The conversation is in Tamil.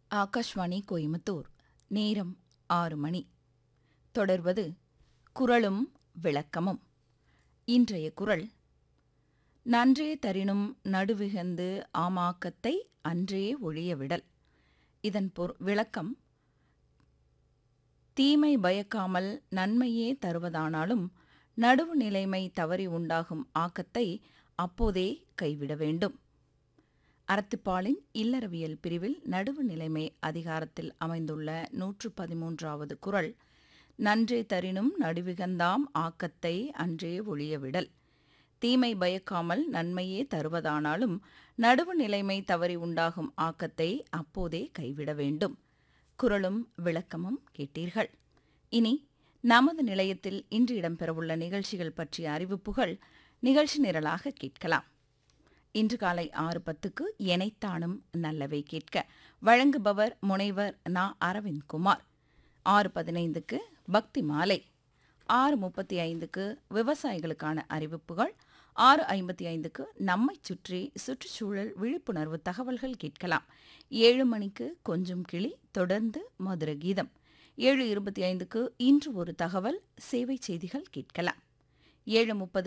ஆகாஷ்வாணி கோயம்புத்தூர் நேரம் ஆறு மணி தொடர்வது குரலும் விளக்கமும் இன்றைய குரல் நன்றே தரினும் நடுவிகந்து ஆமாக்கத்தை அன்றே ஒழிய விடல் இதன் பொரு விளக்கம் தீமை பயக்காமல் நன்மையே தருவதானாலும் நடுவு நிலைமை தவறி உண்டாகும் ஆக்கத்தை அப்போதே கைவிட வேண்டும் அறத்துப்பாலின் இல்லறவியல் பிரிவில் நடுவு நிலைமை அதிகாரத்தில் அமைந்துள்ள நூற்று பதிமூன்றாவது குரல் நன்றே தரினும் நடுவிகந்தாம் ஆக்கத்தை அன்றே ஒழியவிடல் தீமை பயக்காமல் நன்மையே தருவதானாலும் நடுவு நிலைமை தவறி உண்டாகும் ஆக்கத்தை அப்போதே கைவிட வேண்டும் குரலும் விளக்கமும் கேட்டீர்கள் இனி நமது நிலையத்தில் இன்று இடம்பெறவுள்ள நிகழ்ச்சிகள் பற்றிய அறிவிப்புகள் நிகழ்ச்சி நிரலாக கேட்கலாம் இன்று காலை ஆறு பத்துக்கு எனைத்தானும் நல்லவை கேட்க வழங்குபவர் முனைவர் நா அரவிந்த் குமார் ஆறு பதினைந்துக்கு பக்தி மாலை ஆறு முப்பத்தி ஐந்துக்கு விவசாயிகளுக்கான அறிவிப்புகள் ஆறு ஐம்பத்தி ஐந்துக்கு நம்மை சுற்றி சுற்றுச்சூழல் விழிப்புணர்வு தகவல்கள் கேட்கலாம் ஏழு மணிக்கு கொஞ்சம் கிளி தொடர்ந்து மதுர கீதம் ஏழு இருபத்தி ஐந்துக்கு இன்று ஒரு தகவல் சேவை செய்திகள் கேட்கலாம் ஏழு முப்பது